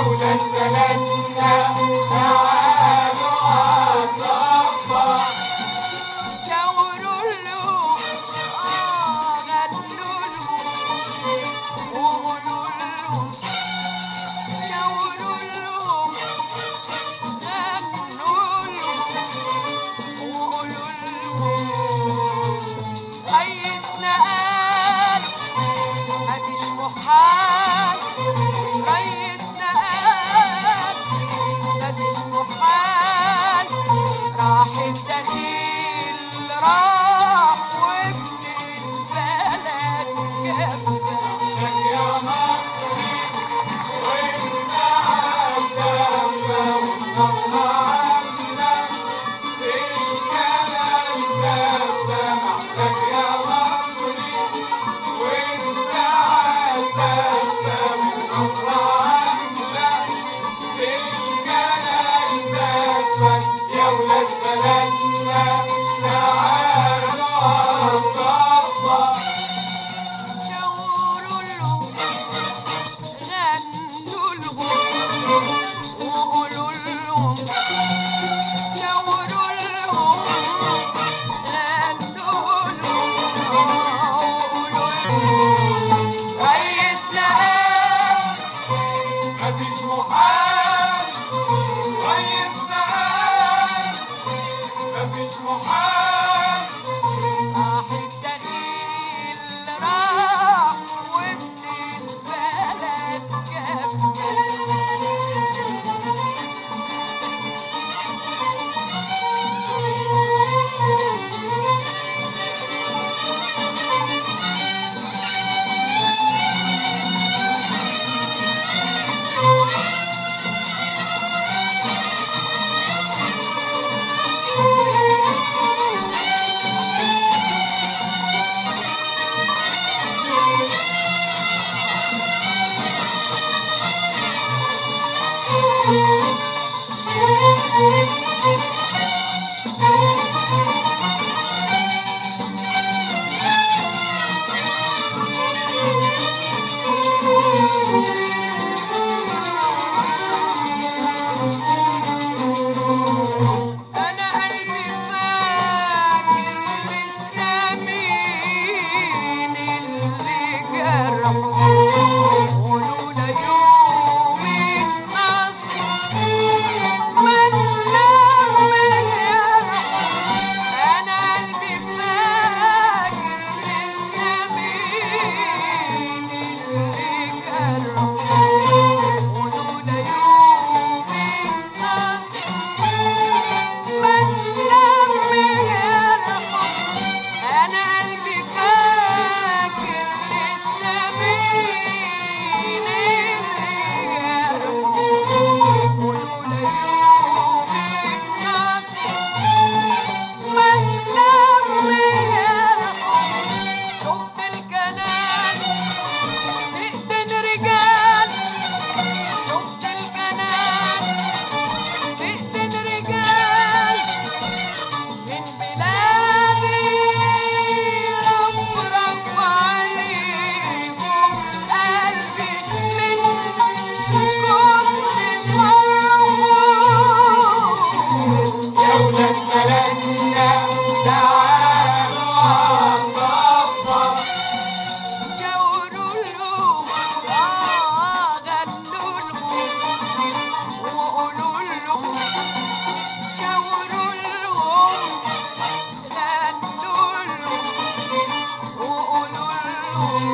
ولاد بلدنا تعالوا عالضفة شاوروا له آه غنوا له وقولوا له شاوروا له غنوا له وقولوا له ريسنا قال مفيش محال ريسنا قال مفيش محال راح الدخيل راح وابن البلد جنبه لك يا مصري وانت عالدفة والنهضة عاملة بالكلام دفة محلك يا مصري وانت عالدفة والنهضة عاملة بالكلام دفة يا ولاد بلدنا تعالوا عالضفة شاوروا له غنوا له وقولوا لهم شاوروا لهم غنوا له وقولوا لهم ريسنا قال مفيش محال طيب تعال مفيش محال راح الدليل راح وابن البلد جنبه أنا قلبي فاكر لسه مين اللي جرحه ولولا يوم النصر ما تلم جرحه أنا قلبي فاكر لسه مين اللي جرحه ولولا يوم النصر ما تلم جرحه أنا قلبي فاكر لسه مين اللي جرحه ولولا يوم النصر ما تلم جرحه شفت الكلام تقتل رجال شفت الكلام تقتل رجال من بلادي رب رب عليكم قلبي من كتر فرحه يا ولاد بلدنا تعالوا عالضفة شاوروا له آه غنوا له وقولوا له شاوروا لهم غنوا له وقولوا لهم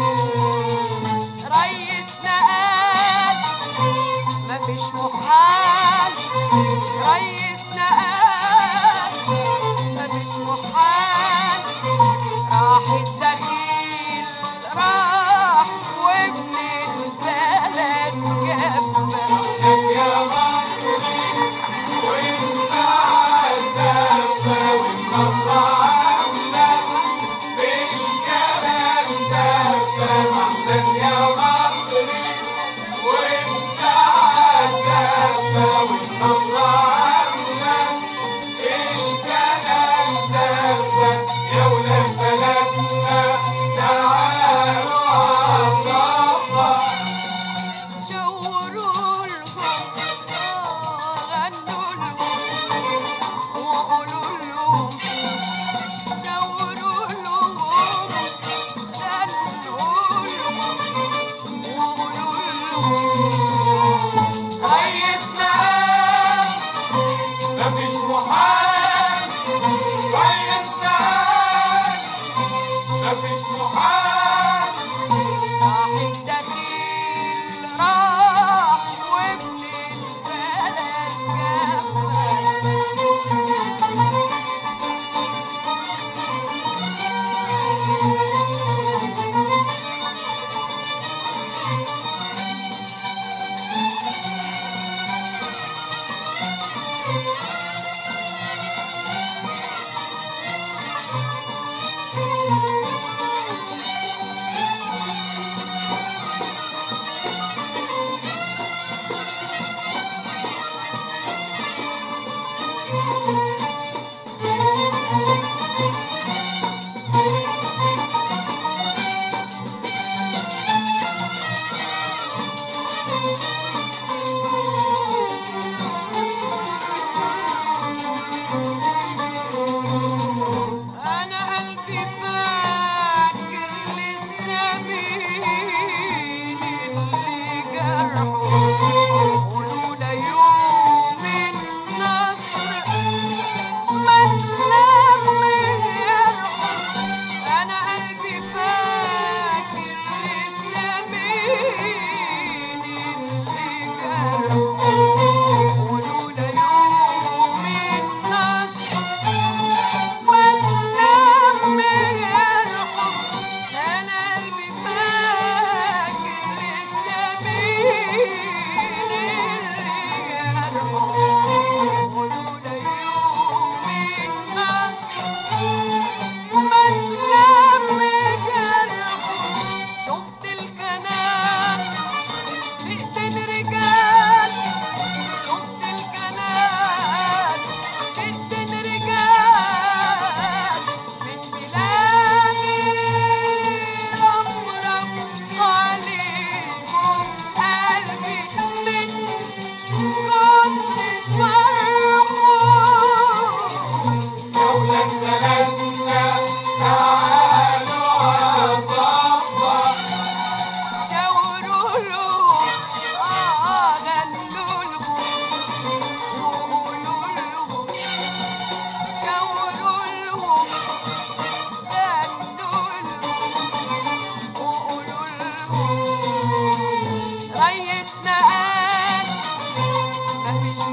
ريسنا قال مفيش محال ريسنا قال مفيش محال راح الدخيل راح وابن البلد جنبه لك يا مصري وانت عالدفة والنصرة عاملة بالكلام دفة محلك يا مصري وانت عالدفة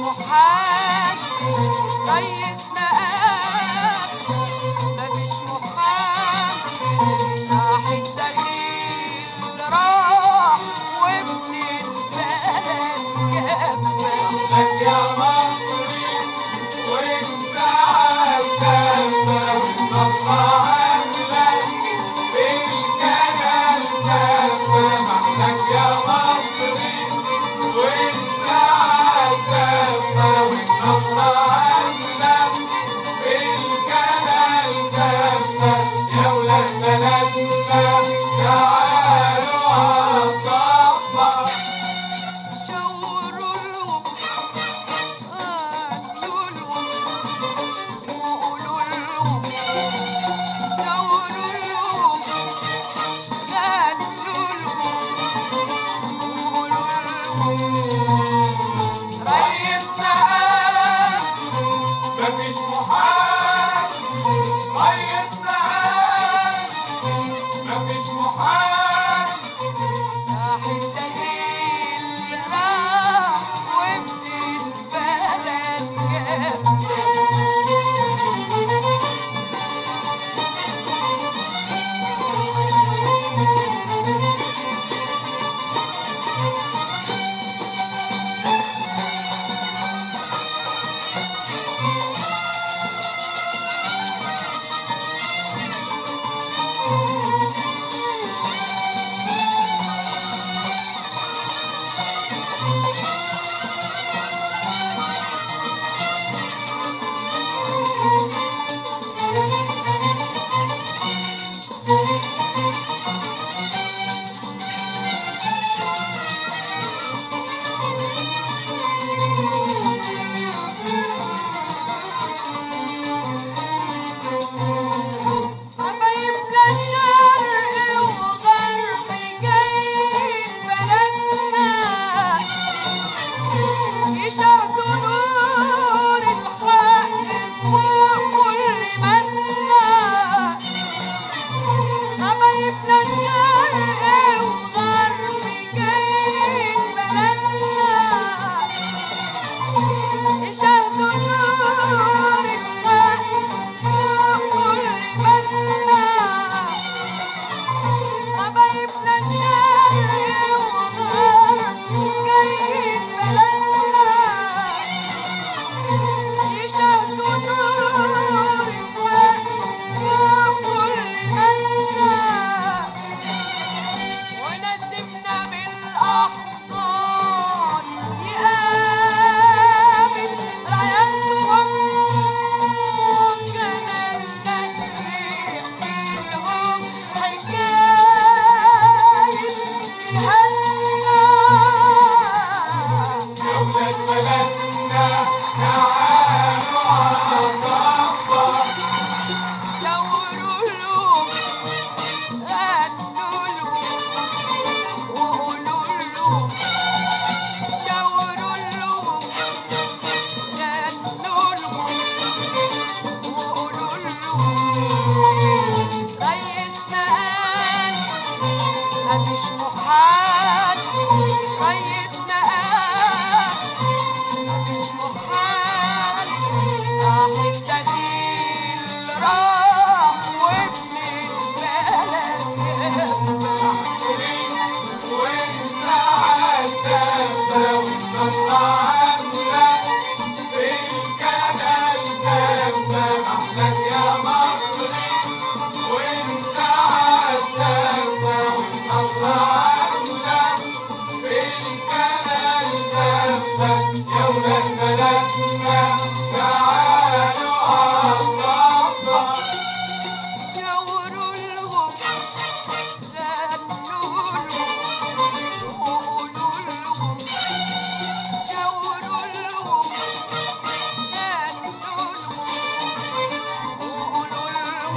محال ريسنا قال مفيش محال راح الدليل راح وابن البلد جبل لك يا مصري وانت عالدفة والنصر عاملك بالكلام دفة محلك يا مصري وانت عالدفة والنصر عاملك بالكلام دفة يا ولاد بلدنا تعالوا عالطبة شاوروا لهم قالوا لهم وقولوا لهم شاوروا لهم قالوا لهم وقولوا لهم ريسنا قال مفيش محال ريسنا قال مفيش محال راح الدليل راح وابن البلد جاب حبايبنا الشرق وغرب جايين بلدنا يشهدوا نور الحق فوق كل منا حبايبنا الشرق وغرب جايين بلدنا يشهدوا نور الحق فوق كل منا حبايبنا الشرق وغرب جايين بلدنا يشهدوا نور الحق فوق كل منا ونسمنا بالأحضان يقابل راياتهم وكان النجم لهم حكاية الهنا دولة بلدنا تعالوا عالطبة شاوروا لهم غنوا لهم وقولوا لهم شاوروا لهم غنوا لهم وقولوا لهم ريسنا قال مفيش محال ريسنا قال مفيش محال راح الدليل راح وابن البلد جبل وانت عالدفة والنصر عاملك بالكلام دفة محلك يا مصري وانت عالدفة والنصر عاملك بالكلام دفة يا ولاد بلدنا تعالوا عالطبة شاوروا لهم غنوا لهم وقولوا لهم شاوروا لهم غنوا لهم وقولوا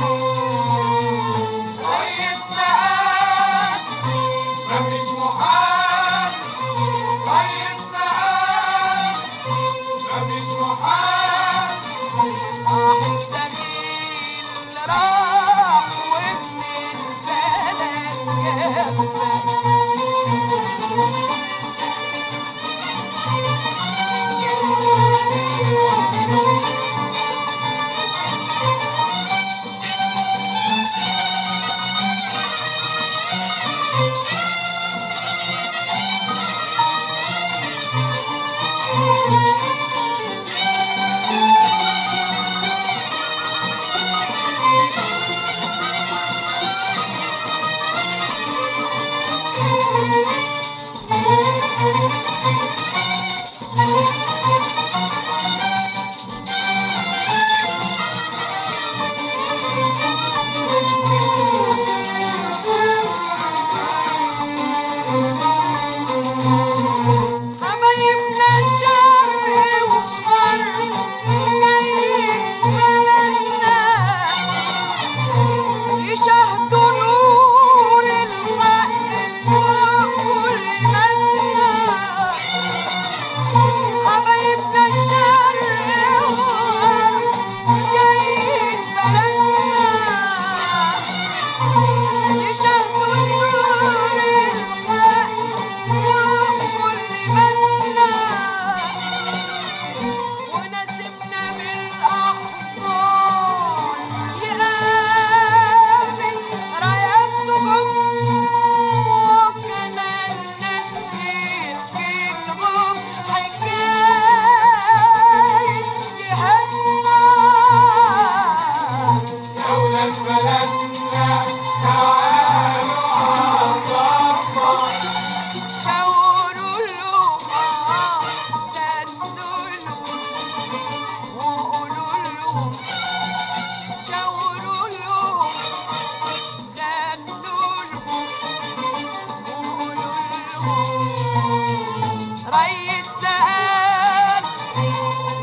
لهم ريسنا قال مفيش محال ريسنا قال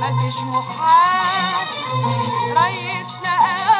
مفيش محال ريسنا